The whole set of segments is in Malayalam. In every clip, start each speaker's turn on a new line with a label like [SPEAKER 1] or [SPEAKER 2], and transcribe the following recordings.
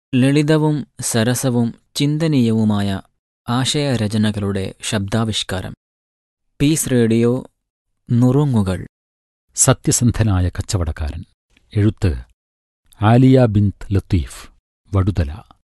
[SPEAKER 1] ലളിതവും സരസവും ചിന്തനീയവുമായ ആശയരചനകളുടെ ശബ്ദാവിഷ്കാരം പീസ് റേഡിയോ നുറുങ്ങുകൾ
[SPEAKER 2] സത്യസന്ധനായ കച്ചവടക്കാരൻ എഴുത്ത് ആലിയ ബിന്ത് ലത്തീഫ് വടുതല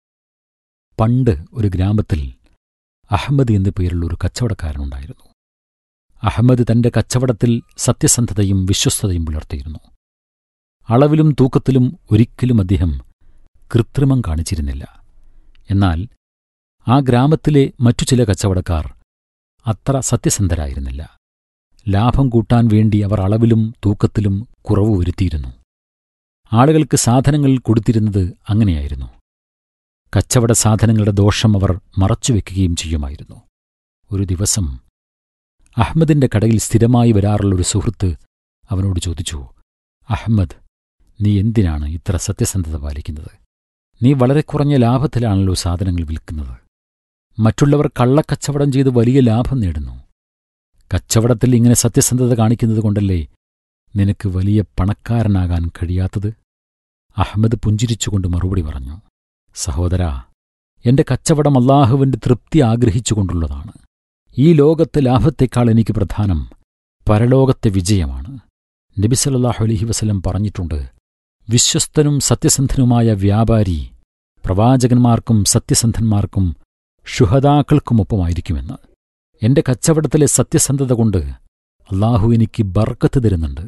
[SPEAKER 2] പണ്ട് ഒരു ഗ്രാമത്തിൽ അഹമ്മദ് എന്നു പേരുള്ള ഒരു കച്ചവടക്കാരനുണ്ടായിരുന്നു അഹമ്മദ് തന്റെ കച്ചവടത്തിൽ സത്യസന്ധതയും വിശ്വസ്തതയും പുലർത്തിയിരുന്നു അളവിലും തൂക്കത്തിലും ഒരിക്കലും അദ്ദേഹം കൃത്രിമം കാണിച്ചിരുന്നില്ല എന്നാൽ ആ ഗ്രാമത്തിലെ മറ്റു ചില കച്ചവടക്കാർ അത്ര സത്യസന്ധരായിരുന്നില്ല ലാഭം കൂട്ടാൻ വേണ്ടി അവർ അളവിലും തൂക്കത്തിലും കുറവ് വരുത്തിയിരുന്നു ആളുകൾക്ക് സാധനങ്ങൾ കൊടുത്തിരുന്നത് അങ്ങനെയായിരുന്നു കച്ചവട സാധനങ്ങളുടെ ദോഷം അവർ മറച്ചുവെക്കുകയും ചെയ്യുമായിരുന്നു ഒരു ദിവസം അഹമ്മദിന്റെ കടയിൽ സ്ഥിരമായി വരാറുള്ള ഒരു സുഹൃത്ത് അവനോട് ചോദിച്ചു അഹമ്മദ് നീ എന്തിനാണ് ഇത്ര സത്യസന്ധത പാലിക്കുന്നത് നീ വളരെ കുറഞ്ഞ ലാഭത്തിലാണല്ലോ സാധനങ്ങൾ വിൽക്കുന്നത് മറ്റുള്ളവർ കള്ളക്കച്ചവടം ചെയ്ത് വലിയ ലാഭം നേടുന്നു കച്ചവടത്തിൽ ഇങ്ങനെ സത്യസന്ധത കാണിക്കുന്നത് കൊണ്ടല്ലേ നിനക്ക് വലിയ പണക്കാരനാകാൻ കഴിയാത്തത് അഹമ്മദ് പുഞ്ചിരിച്ചുകൊണ്ട് മറുപടി പറഞ്ഞു സഹോദരാ എന്റെ കച്ചവടം അള്ളാഹുവിന്റെ തൃപ്തി ആഗ്രഹിച്ചുകൊണ്ടുള്ളതാണ് ഈ ലോകത്തെ ലാഭത്തെക്കാൾ എനിക്ക് പ്രധാനം പരലോകത്തെ വിജയമാണ് നബിസല്ലാഹു അലഹി വസല്ലം പറഞ്ഞിട്ടുണ്ട് വിശ്വസ്തനും സത്യസന്ധനുമായ വ്യാപാരി പ്രവാചകന്മാർക്കും സത്യസന്ധന്മാർക്കും ഷുഹദാക്കൾക്കുമൊപ്പമായിരിക്കുമെന്ന് എന്റെ കച്ചവടത്തിലെ സത്യസന്ധത കൊണ്ട് അള്ളാഹു എനിക്ക് ബർക്കത്ത് തരുന്നുണ്ട്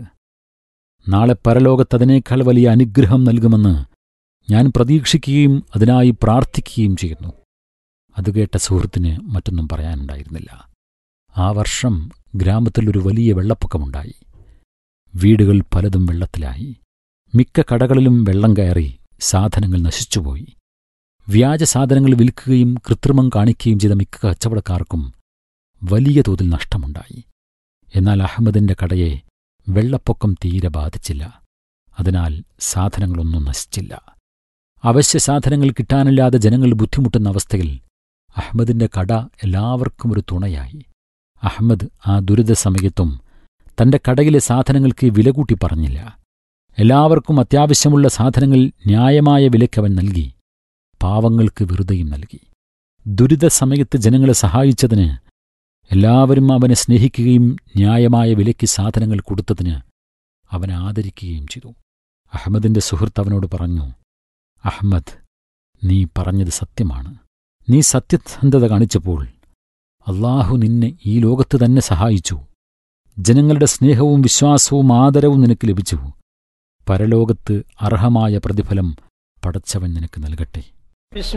[SPEAKER 2] നാളെ പരലോകത്ത് അതിനേക്കാൾ വലിയ അനുഗ്രഹം നൽകുമെന്ന് ഞാൻ പ്രതീക്ഷിക്കുകയും അതിനായി പ്രാർത്ഥിക്കുകയും ചെയ്യുന്നു അത് കേട്ട സുഹൃത്തിന് മറ്റൊന്നും പറയാനുണ്ടായിരുന്നില്ല ആ വർഷം ഗ്രാമത്തിൽ ഒരു വലിയ വെള്ളപ്പൊക്കമുണ്ടായി വീടുകൾ പലതും വെള്ളത്തിലായി മിക്ക കടകളിലും വെള്ളം കയറി സാധനങ്ങൾ നശിച്ചുപോയി വ്യാജ സാധനങ്ങൾ വിൽക്കുകയും കൃത്രിമം കാണിക്കുകയും ചെയ്ത മിക്ക കച്ചവടക്കാർക്കും വലിയ തോതിൽ നഷ്ടമുണ്ടായി എന്നാൽ അഹമ്മദിന്റെ കടയെ വെള്ളപ്പൊക്കം തീരെ ബാധിച്ചില്ല അതിനാൽ സാധനങ്ങളൊന്നും നശിച്ചില്ല അവശ്യ സാധനങ്ങൾ കിട്ടാനില്ലാതെ ജനങ്ങൾ ബുദ്ധിമുട്ടുന്ന അവസ്ഥയിൽ അഹമ്മദിന്റെ കട എല്ലാവർക്കും ഒരു തുണയായി അഹമ്മദ് ആ ദുരിത സമയത്തും തന്റെ കടയിലെ സാധനങ്ങൾക്ക് വില കൂട്ടി പറഞ്ഞില്ല എല്ലാവർക്കും അത്യാവശ്യമുള്ള സാധനങ്ങൾ ന്യായമായ വിലയ്ക്കവൻ നൽകി പാവങ്ങൾക്ക് വെറുതെയും നൽകി ദുരിത സമയത്ത് ജനങ്ങളെ സഹായിച്ചതിന് എല്ലാവരും അവനെ സ്നേഹിക്കുകയും ന്യായമായ വിലയ്ക്ക് സാധനങ്ങൾ കൊടുത്തതിന് അവനെ ആദരിക്കുകയും ചെയ്തു അഹമ്മദിന്റെ സുഹൃത്ത് അവനോട് പറഞ്ഞു അഹമ്മദ് നീ പറഞ്ഞത് സത്യമാണ് നീ സത്യസന്ധത കാണിച്ചപ്പോൾ അള്ളാഹു നിന്നെ ഈ ലോകത്ത് തന്നെ സഹായിച്ചു ജനങ്ങളുടെ സ്നേഹവും വിശ്വാസവും ആദരവും നിനക്ക് ലഭിച്ചു പരലോകത്ത് അർഹമായ പ്രതിഫലം പടച്ചവൻ നിനക്ക് നൽകട്ടെ